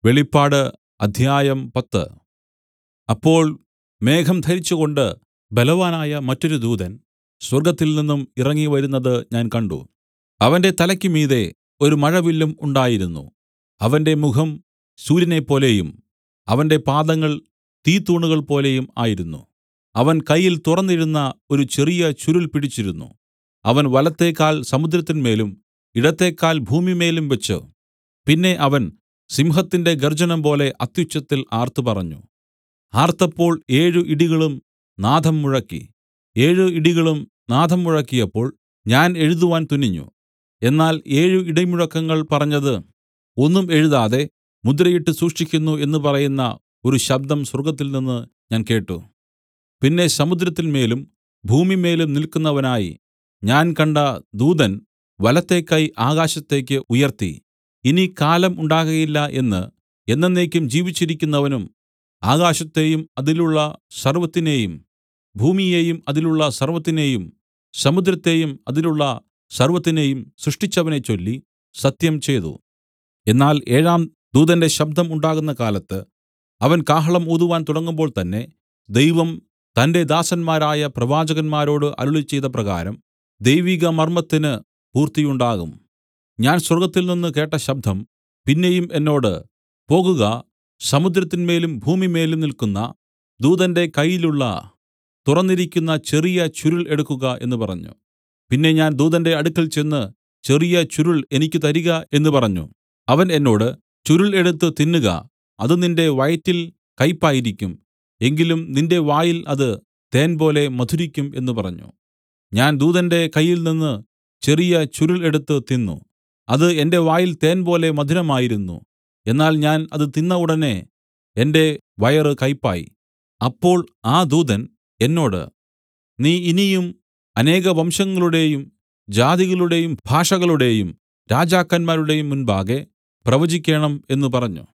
വെളിപ്പാട് അധ്യായം പത്ത് അപ്പോൾ മേഘം ധരിച്ചുകൊണ്ട് ബലവാനായ മറ്റൊരു ദൂതൻ സ്വർഗ്ഗത്തിൽനിന്നും ഇറങ്ങി വരുന്നത് ഞാൻ കണ്ട് അവന്റെ തലയ്ക്ക് മീതെ ഒരു മഴവില്ലും ഉണ്ടായിരുന്നു അവന്റെ മുഖം സൂര്യനെപ്പോലെയും അവന്റെ പാദങ്ങൾ തീത്തൂണുകൾ പോലെയും ആയിരുന്നു അവൻ കയ്യിൽ തുറന്നിരുന്ന ഒരു ചെറിയ ചുരുൾ പിടിച്ചിരുന്നു അവൻ വലത്തെ കാൽ സമുദ്രത്തിന്മേലും ഇടത്തെ കാൽ ഭൂമിമേലും വെച്ച് പിന്നെ അവൻ സിംഹത്തിന്റെ ഗർജ്ജനംപോലെ അത്യുച്ചത്തിൽ ആർത്തു പറഞ്ഞു ആർത്തപ്പോൾ ഏഴ് ഇടികളും നാദം മുഴക്കി ഏഴ് ഇടികളും നാദം മുഴക്കിയപ്പോൾ ഞാൻ എഴുതുവാൻ തുനിഞ്ഞു എന്നാൽ ഏഴ് ഇടിമുഴക്കങ്ങൾ പറഞ്ഞത് ഒന്നും എഴുതാതെ മുദ്രയിട്ട് സൂക്ഷിക്കുന്നു എന്ന് പറയുന്ന ഒരു ശബ്ദം സ്വർഗ്ഗത്തിൽനിന്ന് ഞാൻ കേട്ട് പിന്നെ സമുദ്രത്തിന്മേലും ഭൂമിമേലും നില്ക്കുന്നവനായി ഞാൻ കണ്ട ദൂതൻ വലത്തെ കൈ ആകാശത്തേക്ക് ഉയർത്തി ഇനി കാലം ഉണ്ടാകയില്ല എന്ന് എന്നെന്നേക്കും ജീവിച്ചിരിക്കുന്നവനും ആകാശത്തെയും അതിലുള്ള സർവ്വത്തിനെയും ഭൂമിയെയും അതിലുള്ള സർവ്വത്തിനെയും സമുദ്രത്തെയും അതിലുള്ള സർവ്വത്തിനെയും സൃഷ്ടിച്ചവനെ ചൊല്ലി സത്യം ചെയ്തു എന്നാൽ ഏഴാം ദൂതന്റെ ശബ്ദം ഉണ്ടാകുന്ന കാലത്ത് അവൻ കാഹളം ഊതുവാൻ തുടങ്ങുമ്പോൾ തന്നെ ദൈവം തന്റെ ദാസന്മാരായ പ്രവാചകന്മാരോട് അരുളിച്ചെയ്ത പ്രകാരം ദൈവിക മർമ്മത്തിന് പൂർത്തിയുണ്ടാകും ഞാൻ സ്വർഗ്ഗത്തിൽനിന്ന് കേട്ട ശബ്ദം പിന്നെയും എന്നോട് പോകുക സമുദ്രത്തിന്മേലും ഭൂമിമേലും നില്ക്കുന്ന ദൂതന്റെ കയ്യിലുള്ള തുറന്നിരിക്കുന്ന ചെറിയ ചുരുൾ എടുക്കുക എന്ന് പറഞ്ഞു പിന്നെ ഞാൻ ദൂതന്റെ അടുക്കൽ ചെന്ന് ചെറിയ ചുരുൾ എനിക്ക് തരിക എന്ന് പറഞ്ഞു അവൻ എന്നോട് ചുരുൾ എടുത്ത് തിന്നുക അത് നിന്റെ വയറ്റിൽ കയ്പായിരിക്കും എങ്കിലും നിന്റെ വായിൽ അത് തേൻപോലെ മധുരിക്കും എന്ന് പറഞ്ഞു ഞാൻ ദൂതന്റെ കയ്യിൽനിന്ന് ചെറിയ ചുരുൾ എടുത്ത് തിന്നു അത് എന്റെ വായിൽ തേൻപോലെ മധുരമായിരുന്നു എന്നാൽ ഞാൻ അത് തിന്ന ഉടനെ എന്റെ വയറ് കയ്പായി അപ്പോൾ ആ ദൂതൻ എന്നോട് നീ ഇനിയും അനേക വംശങ്ങളുടെയും ജാതികളുടെയും ഭാഷകളുടെയും രാജാക്കന്മാരുടെയും മുൻപാകെ പ്രവചിക്കേണം എന്ന് പറഞ്ഞു